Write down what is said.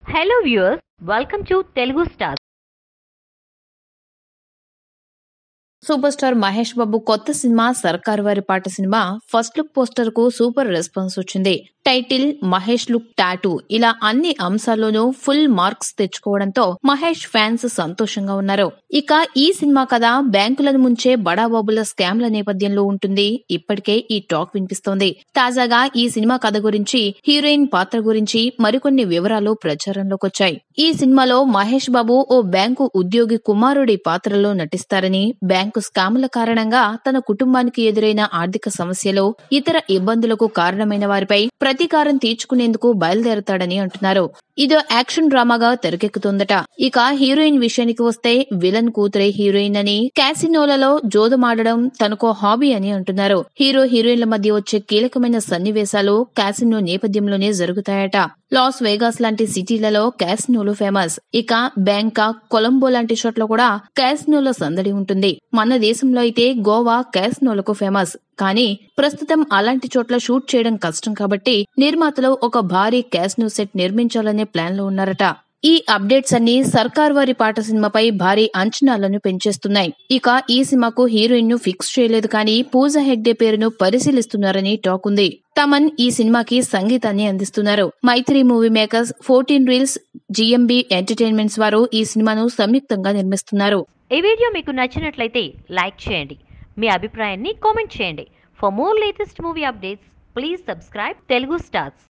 hello viewers welcome to Telugu star super star Mahesh Babu కొత్త cinema Sarkar Vaari Paata cinema first look poster కు super response వచ్చింది title Mahesh look tattoo ఇలా అన్ని అంశాల్లోనూ ఫుల్ మార్క్స్ తెచ్చుకోవడంతో మహేష్ ఫ్యాన్స్ సంతోషంగా ఉన్నారు ఇక ఈ సినిమా కథ బ్యాంకులను ముంచే బడాబాబుల స్కామ్ల నేపథ్యంలో ఉంటుంది ఇప్పటికే ఈ టాక్ వినిపిస్తోంది తాజాగా ఈ సినిమా కథ గురించి హీరోయిన్ పాత్ర గురించి మరికొన్ని వివరాలు ప్రచారంలోకి వచ్చాయి ఈ సినిమాలో మహేష్ బాబు ఓ బ్యాంకు ఉద్యోగి కుమారుడి పాత్రలో నటిస్తారని బ్యాంకు స్కాముల కారణంగా తన కుటుంబానికి ఎదురైన ఆర్థిక సమస్యలు ఇతర ఇబ్బందులకు కారణమైన వారిపై ప్రతీకారం తీర్చుకునేందుకు బయలుదేరతాడని అంటున్నారు ఇదో యాక్షన్ డ్రామాగా తెరకెక్కుతుందట ఇక హీరోయిన్ విషయానికి వస్తే విలన్ కూతురే హీరోయిన్ అని క్యాసినోలలో జోదమాడడం తనకో హాబీ అని అంటున్నారు హీరో హీరోయిన్ల మధ్య వచ్చే కీలకమైన సన్నివేశాలు క్యాసినో నేపథ్యంలోనే జరుగుతాయట లాస్ వేగాస్ లాంటి సిటీలలో క్యాసినోలు ఫేమస్ ఇక బ్యాంకాక్ కొలంబో లాంటి చోట్ల కూడా క్యాసినోల సందడి ఉంటుంది మన దేశంలో అయితే గోవా క్యాసినోలకు ఫేమస్ కానీ ప్రస్తుతం అలాంటి చోట్ల షూట్ చేయడం కష్టం కాబట్టి నిర్మాతలు ఒక భారీ క్యాసినో సెట్ నిర్మించాలనే ప్లాన్ లో ఉన్నారట ఈ అప్డేట్స్ అన్ని సర్కార్ వారి పాట సినిమాపై భారీ అంచనాలను పెంచేస్తున్నాయి ఇక ఈ సినిమాకు హీరోయిన్ ను ఫిక్స్ చేయలేదు కానీ పూజా హెగ్డే పేరును పరిశీలిస్తున్నారని టాక్ ఉంది తమన్ ఈ సినిమాకి సంగీతాన్ని అందిస్తున్నారు Mythri movie makers fourteen reels GMB entertainments వారు ఈ సినిమాను సంయుక్తంగా నిర్మిస్తున్నారు ఈ వీడియో మీకు నచ్చినట్లయితే లైక్ చేయండి మీ అభిప్రాయాన్ని కామెంట్ చేయండి for more latest movie updates please subscribe Telugu stars